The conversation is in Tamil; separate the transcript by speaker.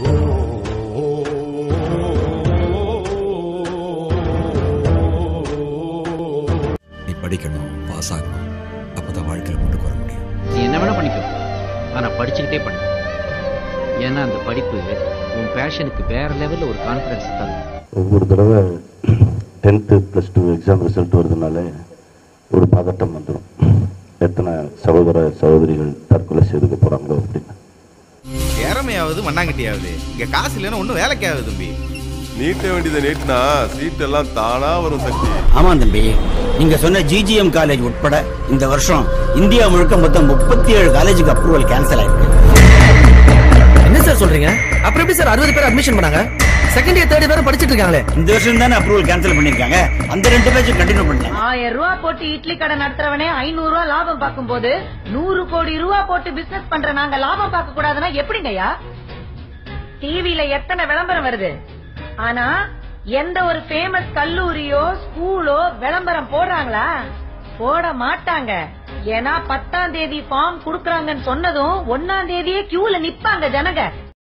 Speaker 1: நீ படிக்கணும் பாஸ் ஆகணும் அப்பதான் வாழ்க்கையில முன்னுக்கு வர முடியும்
Speaker 2: நீ என்ன வேணா பண்ணிக்கோ ஆனா படிச்சுக்கிட்டே பண்ணு ஏன்னா அந்த படிப்பு உன் பேஷனுக்கு வேற லெவல்ல ஒரு கான்ஃபிடன்ஸ் தரும்
Speaker 3: ஒவ்வொரு தடவை tenth plus two exam result வருதுனாலே ஒரு பதட்டம் வந்துடும் எத்தனை சகோதர சகோதரிகள் தற்கொலை செய்துக்க போகிறாங்களோ அப்படின்னு
Speaker 4: திறமையாவது மண்ணாங்கட்டியாவது இங்க காசு இல்லைன்னா ஒன்றும் வேலைக்கு ஆகுது தம்பி
Speaker 5: நீட்ட வேண்டியதை நீட்டினா சீட் எல்லாம் தானா வரும் சக்தி
Speaker 6: ஆமா தம்பி நீங்க சொன்ன ஜிஜிஎம் காலேஜ் உட்பட இந்த வருஷம் இந்தியா முழுக்க மொத்தம் முப்பத்தி ஏழு காலேஜுக்கு அப்ரூவல் கேன்சல் ஆயிருக்கு
Speaker 7: என்ன சார் சொல்றீங்க அப்புறம் எப்படி சார் அறுபது பேர் அட்மிஷன் பண்ணாங்க செகண்ட் இயர் தேர்ட் பேரும் படிச்சிட்டு இருக்காங்களே
Speaker 6: இந்த வருஷம் தானே அப்ரூவல் கேன்சல் பண்ணிருக்காங்க அந்த ரெண்டு பேச்சும் கண்டினியூ பண்ணலாம்
Speaker 8: ஆயிரம் ரூபா போட்டு இட்லி கடை நடத்துறவனே ஐநூறு ரூபா லாபம் பார்க்கும் போது நூறு கோடி ரூபா போட்டு பிசினஸ் பண்ற நாங்க லாபம் பார்க்க கூடாதுன்னா எப்படிங்கய்யா டிவில எத்தனை விளம்பரம் வருது ஆனா எந்த ஒரு ஃபேமஸ் கல்லூரியோ ஸ்கூலோ விளம்பரம் போடுறாங்களா போட மாட்டாங்க ஏன்னா பத்தாம் தேதி ஃபார்ம் குடுக்கறாங்கன்னு சொன்னதும் ஒன்னாம் தேதியே கியூல நிப்பாங்க ஜனங்க